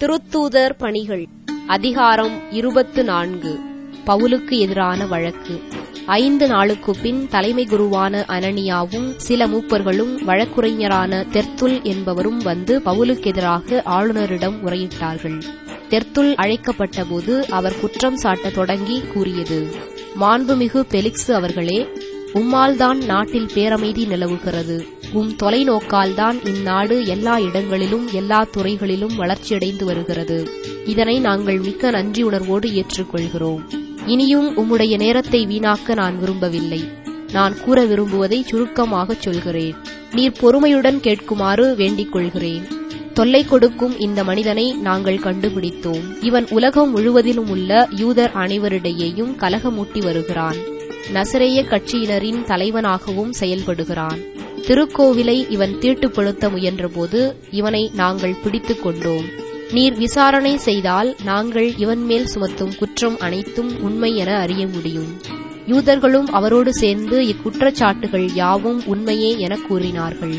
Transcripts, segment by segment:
திருத்தூதர் பணிகள் அதிகாரம் இருபத்து நான்கு பவுலுக்கு எதிரான வழக்கு ஐந்து நாளுக்குப் பின் தலைமை குருவான அனனியாவும் சில மூப்பர்களும் வழக்குரைஞரான தெர்த்துல் என்பவரும் வந்து பவுலுக்கு எதிராக ஆளுநரிடம் முறையிட்டார்கள் தெர்த்துல் அழைக்கப்பட்டபோது அவர் குற்றம் சாட்டத் தொடங்கி கூறியது மாண்புமிகு பெலிக்ஸ் அவர்களே உம்மால்தான் நாட்டில் பேரமைதி நிலவுகிறது உம் தொலைநோக்கால்தான் இந்நாடு எல்லா இடங்களிலும் எல்லா துறைகளிலும் வளர்ச்சியடைந்து வருகிறது இதனை நாங்கள் மிக்க நன்றி உணர்வோடு ஏற்றுக்கொள்கிறோம் இனியும் உம்முடைய நேரத்தை வீணாக்க நான் விரும்பவில்லை நான் கூற விரும்புவதை சுருக்கமாகச் சொல்கிறேன் நீர் பொறுமையுடன் கேட்குமாறு வேண்டிக் கொள்கிறேன் தொல்லை கொடுக்கும் இந்த மனிதனை நாங்கள் கண்டுபிடித்தோம் இவன் உலகம் முழுவதிலும் உள்ள யூதர் அனைவரிடையேயும் கலகமூட்டி வருகிறான் நசரேய கட்சியினரின் தலைவனாகவும் செயல்படுகிறான் திருக்கோவிலை இவன் தீட்டுப்படுத்த முயன்றபோது இவனை நாங்கள் பிடித்துக் கொண்டோம் நீர் விசாரணை செய்தால் நாங்கள் இவன் மேல் சுமத்தும் குற்றம் அனைத்தும் உண்மை என அறிய முடியும் யூதர்களும் அவரோடு சேர்ந்து இக்குற்றச்சாட்டுகள் யாவும் உண்மையே என கூறினார்கள்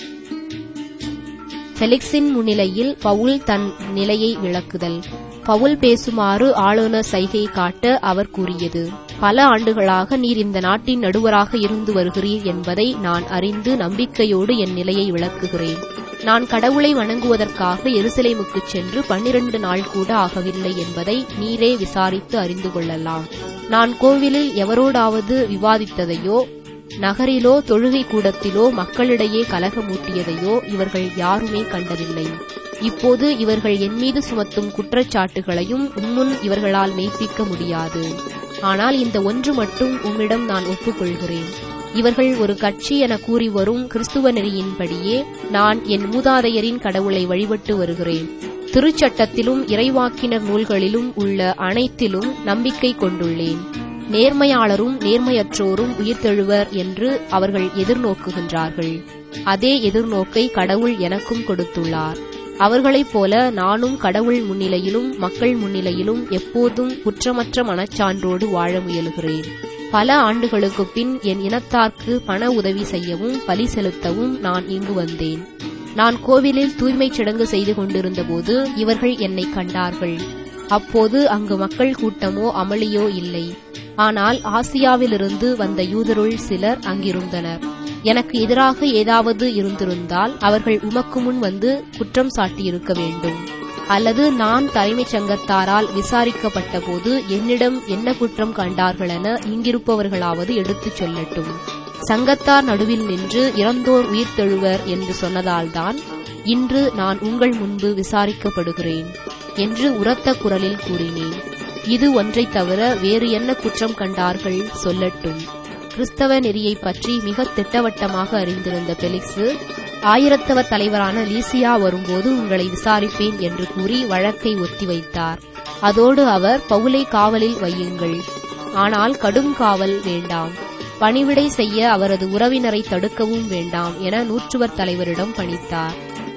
ஃபெலிக்ஸின் முன்னிலையில் பவுல் தன் நிலையை விளக்குதல் பவுல் பேசுமாறு ஆளுநர் சைகை காட்ட அவர் கூறியது பல ஆண்டுகளாக நீர் இந்த நாட்டின் நடுவராக இருந்து வருகிறீர் என்பதை நான் அறிந்து நம்பிக்கையோடு என் நிலையை விளக்குகிறேன் நான் கடவுளை வணங்குவதற்காக எருசலேமுக்குச் சென்று பன்னிரண்டு நாள் கூட ஆகவில்லை என்பதை நீரே விசாரித்து அறிந்து கொள்ளலாம் நான் கோவிலில் எவரோடாவது விவாதித்ததையோ நகரிலோ தொழுகை கூடத்திலோ மக்களிடையே கலகமூட்டியதையோ இவர்கள் யாருமே கண்டதில்லை இப்போது இவர்கள் என் மீது சுமத்தும் குற்றச்சாட்டுகளையும் உம்முன் இவர்களால் மெய்ப்பிக்க முடியாது ஆனால் இந்த ஒன்று மட்டும் உம்மிடம் நான் ஒப்புக்கொள்கிறேன் இவர்கள் ஒரு கட்சி என கூறி வரும் கிறிஸ்துவ நெறியின்படியே நான் என் மூதாதையரின் கடவுளை வழிபட்டு வருகிறேன் திருச்சட்டத்திலும் இறைவாக்கினர் நூல்களிலும் உள்ள அனைத்திலும் நம்பிக்கை கொண்டுள்ளேன் நேர்மையாளரும் நேர்மையற்றோரும் உயிர்த்தெழுவர் என்று அவர்கள் எதிர்நோக்குகின்றார்கள் அதே எதிர்நோக்கை கடவுள் எனக்கும் கொடுத்துள்ளார் அவர்களைப் போல நானும் கடவுள் முன்னிலையிலும் மக்கள் முன்னிலையிலும் எப்போதும் குற்றமற்ற மனச்சான்றோடு வாழ முயலுகிறேன் பல ஆண்டுகளுக்குப் பின் என் இனத்தார்க்கு பண உதவி செய்யவும் பலி செலுத்தவும் நான் இங்கு வந்தேன் நான் கோவிலில் தூய்மைச் சடங்கு செய்து கொண்டிருந்தபோது இவர்கள் என்னை கண்டார்கள் அப்போது அங்கு மக்கள் கூட்டமோ அமளியோ இல்லை ஆனால் ஆசியாவிலிருந்து வந்த யூதருள் சிலர் அங்கிருந்தனர் எனக்கு எதிராக ஏதாவது இருந்திருந்தால் அவர்கள் உமக்கு முன் வந்து குற்றம் சாட்டியிருக்க வேண்டும் அல்லது நான் தலைமைச் சங்கத்தாரால் விசாரிக்கப்பட்ட போது என்னிடம் என்ன குற்றம் கண்டார்களென இங்கிருப்பவர்களாவது எடுத்துச் சொல்லட்டும் சங்கத்தார் நடுவில் நின்று இறந்தோர் உயிர்த்தெழுவர் என்று சொன்னதால்தான் இன்று நான் உங்கள் முன்பு விசாரிக்கப்படுகிறேன் என்று உரத்த குரலில் கூறினேன் இது ஒன்றைத் தவிர வேறு என்ன குற்றம் கண்டார்கள் சொல்லட்டும் கிறிஸ்தவ நெறியை பற்றி மிக திட்டவட்டமாக அறிந்திருந்த பெலிக்ஸு ஆயிரத்தவர் தலைவரான லீசியா வரும்போது உங்களை விசாரிப்பேன் என்று கூறி வழக்கை ஒத்திவைத்தார் அதோடு அவர் பவுலை காவலில் வையுங்கள் ஆனால் கடும் காவல் வேண்டாம் பணிவிடை செய்ய அவரது உறவினரை தடுக்கவும் வேண்டாம் என நூற்றுவர் தலைவரிடம் பணித்தார்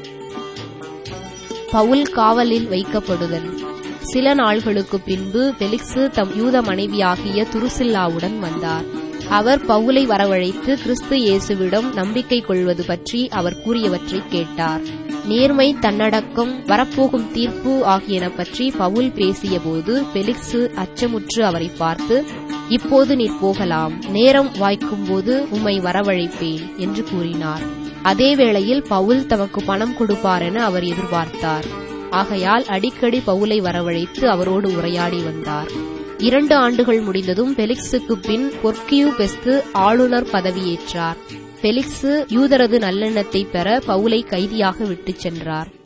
பவுல் காவலில் வைக்கப்படுதல் சில நாள்களுக்கு பின்பு பெலிக்ஸு தம் யூத மனைவியாகிய துருசில்லாவுடன் வந்தார் அவர் பவுலை வரவழைத்து கிறிஸ்து இயேசுவிடம் நம்பிக்கை கொள்வது பற்றி அவர் கூறியவற்றை கேட்டார் நேர்மை தன்னடக்கம் வரப்போகும் தீர்ப்பு ஆகியன பற்றி பவுல் பேசியபோது பெலிக்ஸு அச்சமுற்று அவரை பார்த்து இப்போது நீர் போகலாம் நேரம் வாய்க்கும்போது உம்மை வரவழைப்பேன் என்று கூறினார் அதே வேளையில் பவுல் தமக்கு பணம் கொடுப்பார் என அவர் எதிர்பார்த்தார் ஆகையால் அடிக்கடி பவுலை வரவழைத்து அவரோடு உரையாடி வந்தார் இரண்டு ஆண்டுகள் முடிந்ததும் பெலிக்ஸுக்கு பின் பொர்க்கியூ பெஸ்து ஆளுநர் பதவியேற்றார் பெலிக்ஸு யூதரது நல்லெண்ணத்தை பெற பவுலை கைதியாக விட்டுச் சென்றார்